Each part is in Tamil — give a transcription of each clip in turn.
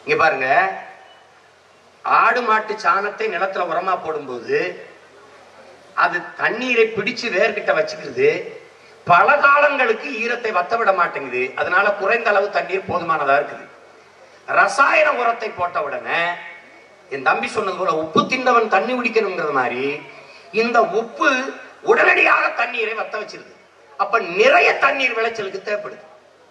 இங்க பாருங்க ஆடு மாட்டு சாணத்தை நிலத்துல உரமா போடும்போது அது தண்ணீரை பிடிச்சு வேர்கிட்ட வச்சுக்கிறது பல காலங்களுக்கு ஈரத்தை வத்த விட மாட்டேங்குது அதனால குறைந்த அளவு தண்ணீர் போதுமானதா இருக்குது ரசாயன உரத்தை போட்ட உடனே என் தம்பி சொன்னது போல உப்பு தின்னவன் தண்ணி குடிக்கணுங்கிறது மாதிரி இந்த உப்பு உடனடியாக தண்ணீரை வத்த வச்சிருது அப்ப நிறைய தண்ணீர் விளைச்சலுக்கு தேவைப்படுது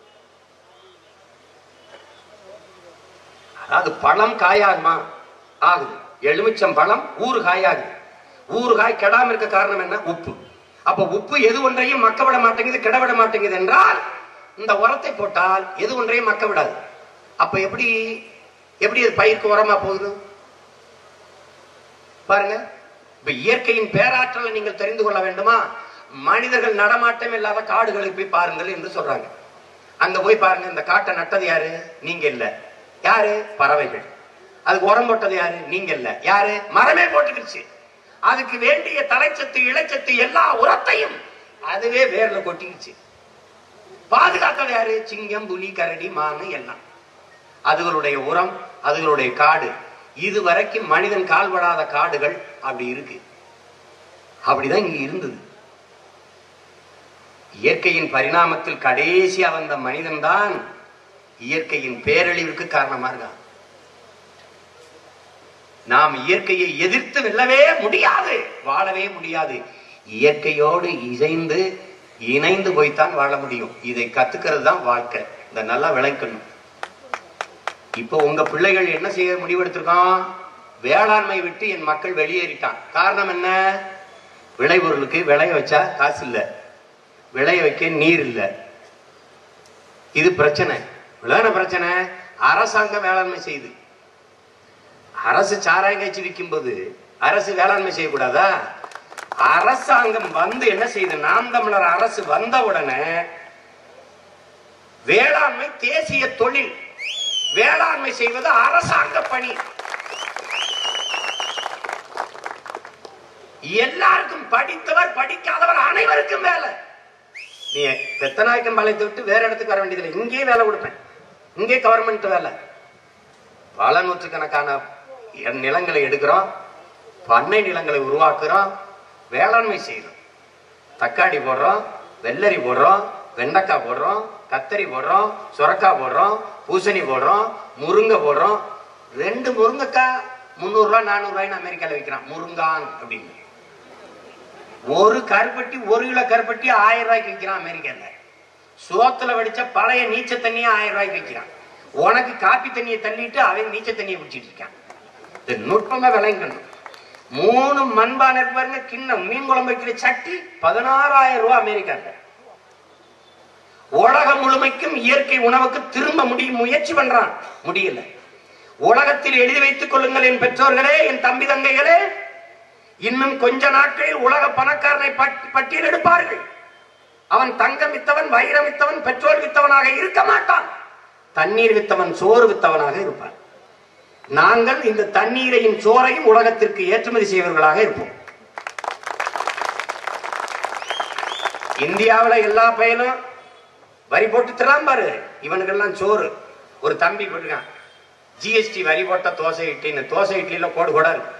அதாவது பழம் காயாகுமா ஆகுது எலுமிச்சம் பழம் ஊறுகாய் ஆகுது ஊறுகாய் கெடாம இருக்க காரணம் என்ன உப்பு அப்ப உப்பு எது ஒன்றையும் மக்க விட மாட்டேங்குது கெட விட மாட்டேங்குது என்றால் இந்த உரத்தை போட்டால் எது ஒன்றையும் மக்க விடாது அப்ப எப்படி எப்படி அது பயிருக்கு உரமா போகுது பாருங்க இப்ப இயற்கையின் பேராற்றலை நீங்கள் தெரிந்து கொள்ள வேண்டுமா மனிதர்கள் நடமாட்டம் இல்லாத காடுகளுக்கு போய் பாருங்கள் என்று சொல்றாங்க அங்க போய் பாருங்க இந்த காட்டை நட்டது யாரு நீங்க இல்ல யாரு பறவைகள் அதுக்கு உரம் போட்டது யாரு நீங்க இல்ல யாரு மரமே போட்டுக்கிடுச்சு அதுக்கு வேண்டிய தலைச்சத்து இளைச்சத்து எல்லா உரத்தையும் அதுவே வேர்ல கொட்டிக்கிச்சு பாதுகாத்தது யாரு சிங்கம் புலி கரடி மானு எல்லாம் அதுகளுடைய உரம் அதுகளுடைய காடு இதுவரைக்கும் மனிதன் கால்படாத காடுகள் அப்படி இருக்கு அப்படிதான் இங்க இருந்தது இயற்கையின் பரிணாமத்தில் கடைசியா வந்த மனிதன் தான் இயற்கையின் பேரழிவுக்கு காரணமா இருக்கான் நாம் இயற்கையை எதிர்த்து வெல்லவே முடியாது வாழவே முடியாது இயற்கையோடு இசைந்து இணைந்து போய்த்தான் வாழ முடியும் இதை கத்துக்கிறது தான் வாழ்க்கை இந்த நல்லா விளக்கணும் இப்போ உங்க பிள்ளைகள் என்ன செய்ய முடிவெடுத்திருக்கான் வேளாண்மை விட்டு என் மக்கள் வெளியேறிட்டான் காரணம் என்ன விளைபொருளுக்கு விளைய வச்சா காசு இல்ல விளைய வைக்க நீர் இல்ல இது பிரச்சனை விளையாட பிரச்சனை அரசாங்கம் வேளாண்மை செய்யுது அரசு சாராயம் காய்ச்சி விற்கும்போது அரசு வேளாண்மை செய்யக்கூடாதா அரசாங்கம் வந்து என்ன செய்யுது நாம் தமிழர் அரசு வந்த உடனே வேளாண்மை தேசிய தொழில் வேளாண்மை செய்வது அரசாங்க பணி எல்லாருக்கும் படித்தவர் படிக்காதவர் அனைவருக்கும் வேலை நீ பெத்தநாயக்கம் பாளையத்தை விட்டு வேற இடத்துக்கு வர வேண்டியதில்லை இங்கேயே வேலை கொடுப்பேன் இங்கே கவர்மெண்ட் வேலை பல நூற்றுக்கணக்கான என் நிலங்களை எடுக்கிறோம் பண்ணை நிலங்களை உருவாக்குறோம் வேளாண்மை செய்யறோம் தக்காளி போடுறோம் வெள்ளரி போடுறோம் வெண்டைக்காய் போடுறோம் கத்தரி போடுறோம் சுரக்காய் போடுறோம் பூசணி போடுறோம் முருங்கை போடுறோம் ரெண்டு முருங்கைக்காய் முந்நூறு ரூபாய் நானூறு ரூபாய்னு அமெரிக்கால விற்கிறான் முருங்கான் அப்படின்னு ஒரு கருப்பட்டி ஒரு கிலோ கருப்பட்டி ஆயிரம் ரூபாய்க்கு விற்கிறான் அமெரிக்கால சோத்துல வடிச்ச பழைய நீச்ச தண்ணியை ஆயிரம் ரூபாய்க்கு விற்கிறான் உனக்கு காப்பி தண்ணியை தள்ளிட்டு அவன் நீச்ச தண்ணியை குடிச்சிட்டு இருக்கான் இது நுட்பமா விளங்கணும் மூணு மண்பானை இருக்கு பாருங்க கிண்ணம் மீன் குழம்பு வைக்கிற சட்டி பதினாறாயிரம் ரூபாய் அமெரிக்கால உலகம் முழுமைக்கும் இயற்கை உணவுக்கு திரும்ப முடியும் முயற்சி பண்றான் முடியல உலகத்தில் எழுதி வைத்துக் கொள்ளுங்கள் என் பெற்றோர்களே என் தம்பி தங்கைகளே இன்னும் கொஞ்ச நாட்களில் உலக பணக்காரனை பட்- பட்டியல் எடுப்பார்கள் அவன் தங்கம் வித்தவன் வைரம் வித்தவன் பெட்ரோல் வித்தவனாக இருக்க மாட்டான் தண்ணீர் வித்தவன் சோறு வித்தவனாக இருப்பான் நாங்கள் இந்த தண்ணீரையும் சோறையும் உலகத்திற்கு ஏற்றுமதி செய்வர்களாக இருப்போம் இந்தியாவுல எல்லா பையனும் வரி போட்டு தரான் பாரு இவனுக்கெல்லாம் சோறு ஒரு தம்பி போட்டிருக்கான் ஜிஎஸ்டி வரி போட்ட தோசை இட்லின்னு தோசை இட்லியில கோடு கூட இருக்கு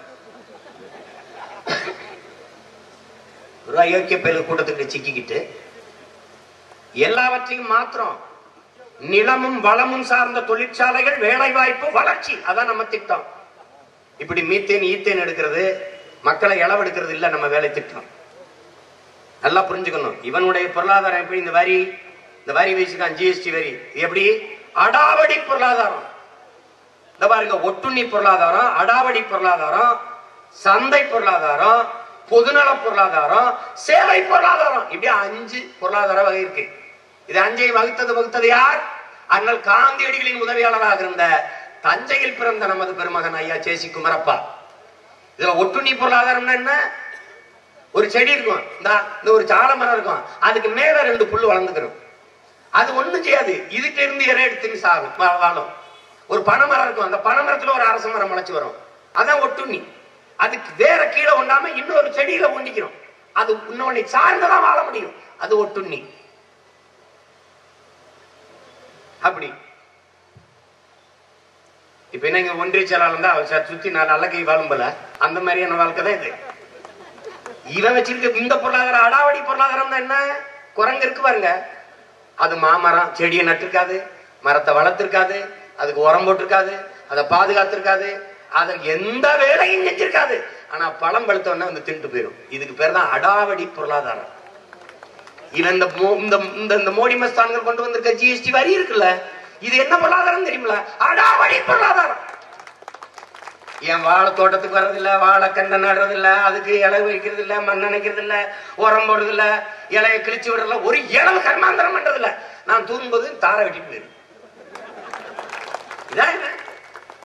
ஒரு அயோக்கிய பயல் கூட்டத்துக்கு சிக்கிக்கிட்டு எல்லாவற்றையும் மாத்திரம் நிலமும் வளமும் சார்ந்த தொழிற்சாலைகள் வேலை வாய்ப்பு வளர்ச்சி அதான் நம்ம திட்டம் இப்படி மீத்தேன் ஈத்தேன் எடுக்கிறது மக்களை இளவெடுக்கிறது இல்ல நம்ம வேலை திட்டம் நல்லா புரிஞ்சுக்கணும் இவனுடைய பொருளாதாரம் எப்படி இந்த வரி இந்த வரி வச்சுக்கான் ஜிஎஸ்டி வரி இது எப்படி அடாவடி பொருளாதாரம் இந்த பாருங்க ஒட்டுண்ணி பொருளாதாரம் அடாவடி பொருளாதாரம் சந்தை பொருளாதாரம் பொதுநல பொருளாதாரம் சேவை பொருளாதாரம் இப்படி அஞ்சு பொருளாதார வகை இருக்கு இது அஞ்சை வகுத்தது வகுத்தது யார் அண்ணல் காந்தியடிகளின் உதவியாளராக இருந்த தஞ்சையில் பிறந்த நமது பெருமகன் ஐயா சேசி குமரப்பா இதுல ஒட்டுண்ணி பொருளாதாரம்னா என்ன ஒரு செடி இருக்கும் இந்த இந்த ஒரு சால மரம் இருக்கும் அதுக்கு மேல ரெண்டு புல்லு வளர்ந்துக்கிறோம் அது ஒண்ணும் செய்யாது இதுக்கு இருந்து இறை எடுத்துன்னு சாகும் வா- வாழும் ஒரு பனைமரம் இருக்கும் அந்த பனைமரத்துல ஒரு அரச மரம் முளைச்சு வரும் அதான் ஒட்டுண்ணி அதுக்கு வேற கீழே ஒண்ணாம இன்னொரு செடியில ஒண்டிக்கிறோம் அது இன்னொன்னை சார்ந்துதான் வாழ முடியும் அது ஒட்டுண்ணி அப்படி இப்ப என்ன இங்க ஒன்றிய செயலாளர் தான் அவர் சுத்தி நாலு அல்லகை வாழும் போல அந்த மாதிரியான வாழ்க்கை தான் இது இவன் வச்சிருக்க இந்த பொருளாதாரம் அடாவடி பொருளாதாரம் தான் என்ன குரங்கு இருக்கு பாருங்க அது மாமரம் செடியை நட்டிருக்காது மரத்தை வளர்த்திருக்காது அதுக்கு உரம் போட்டிருக்காது அதை பாதுகாத்திருக்காது அதை எந்த வேலையும் செஞ்சிருக்காது ஆனா பழம் பழுத்தவொடனே வந்து தின்ட்டு போயிடும் இதுக்கு பேர் தான் அடாவடி பொருளாதாரம் இவன் இந்த மோ- இந்த இந்த இந்த மோடி மஸ்தான்கள் கொண்டு வந்திருக்க ஜிஎஸ்டி வரி இருக்குல்ல இது என்ன பொருளாதாரம் தெரியுமில அடாவடி பொருளாதாரம் என் வாழை தோட்டத்துக்கு வர்றதில்ல வாழை கண்டை நடுறதில்ல அதுக்கு இலை வைக்கிறது இல்ல மண் நினைக்கிறது இல்ல உரம் போடுறது இல்ல இலையை கிழிச்சு விடுறதில்ல ஒரு இளவு கர்மாந்தரம் பண்றதில்ல நான் தூங்கும்போது தாரை வெட்டிட்டு போயிடும் இதான் இவன்.